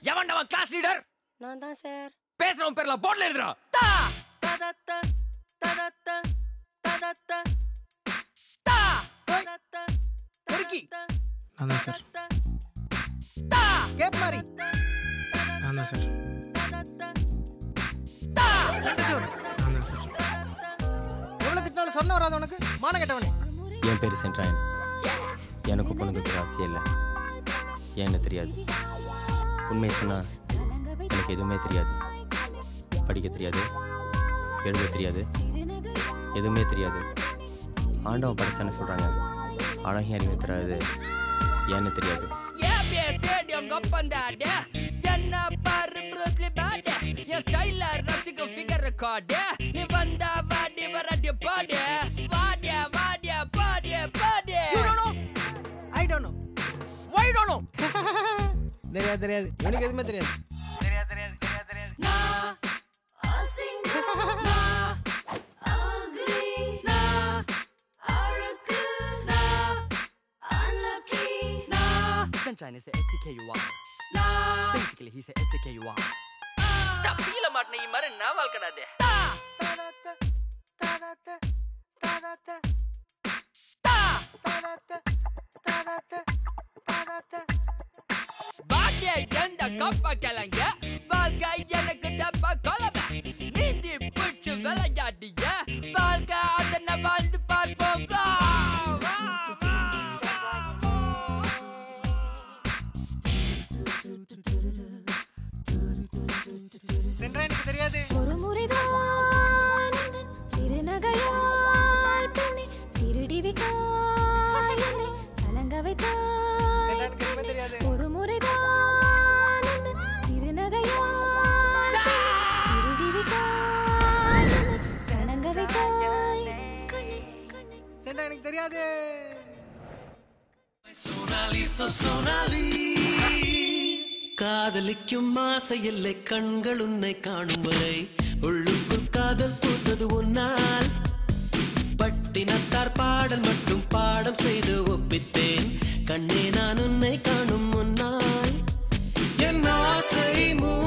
எவன்டா அவன் class leader நான் தான் சார் பேசுறவன் பேர்ல போர்ட்ல எழுதுறா தா ததத்த ததத்த ததத்த தா பெருக்கி நான் தான் சார் தா கேப் மாதிரி நான் தான் சார் தா தட்டச்சோறு நான் தான் சார் எவ்வளவு திட்டினாலும் சொல்ல வராது உனக்கு மான கேட்டவனே என் பேர் சென்ட்ராயன் எனக்கு பொண்ணுங்களுக்கு ஆசையே இல்லை ஏன்னு தெரியாது உண்மையை சொன்னா எனக்கு எதுவுமே தெரியாது படிக்க தெரியாது எழுத தெரியாது எதுவுமே தெரியாது ஆண்டவன் படைச்சான்னு சொல்கிறாங்க அழகிய அறிவு தெரியாது ஏன்னு தெரியாது ஏபிஏ ஸ்டேடியம் கப்பந்தாடு என்ன பாரு ப்ரூஸ்லி பாடு என் ஸ்டைல ரசிக்கும் ஃபிகர் ரெக்கார்டு நீ வந்தா வாடி வரடி பாடு வாடிய வாடிய பாடு பாடு I don't know why don't know தெரியாது தெரியாது உனக்கு எதுவுமே தெரியாது தெரியாது தெரியாது தெரியாது தெரியாது Sunshine is a SCKUR. Basically, he's a SCKUR. தப்பியில மாட்டின இ மாதிரி நான் வாழ்க்கடாது தடத்த, தடத்த, தடத்த, தா தடத்த, தடத்த, தடத்த. பாட்டிய எந்த கப்ப கிளங்க வாழ்க்கை எனக்கு டப்பா கொலவை நீந்தி பிடிச்சு விளையாடிய வாழ்க்கை அதனை வாழ்ந்து பார்ப்போம் வா, வா, வா, வா, சென்றா எனக்கு தெரியாது ஒரு முறைதான் உந்தன் சிறுநகையால் பெண்ணை திருடி விட்டாய் என்னை கலங்க வைத்தாய் சென்றா எனக்கு எதுவுமே தெரியாது ஒரு முறைதான் உந்தன் சிறுநகையால் பெண்ணை திருடி விட்டாய் என்னை கலங்க வைத்தாய் கண்ணே கண்ணே சென்றா எனக்கு தெரியாது காதலிக்கும் ஆசையில்லை கண்கள் உன்னை காணும் வரை உள்ளுக்குள் காதல் பூத்தது உன்னால் பட்டினத்தார் பாடல் மட்டும் பாடம் செய்து ஒப்பித்தேன் கண்ணே நான் உன்னை காணும் முன்னால் என் ஆசை மூ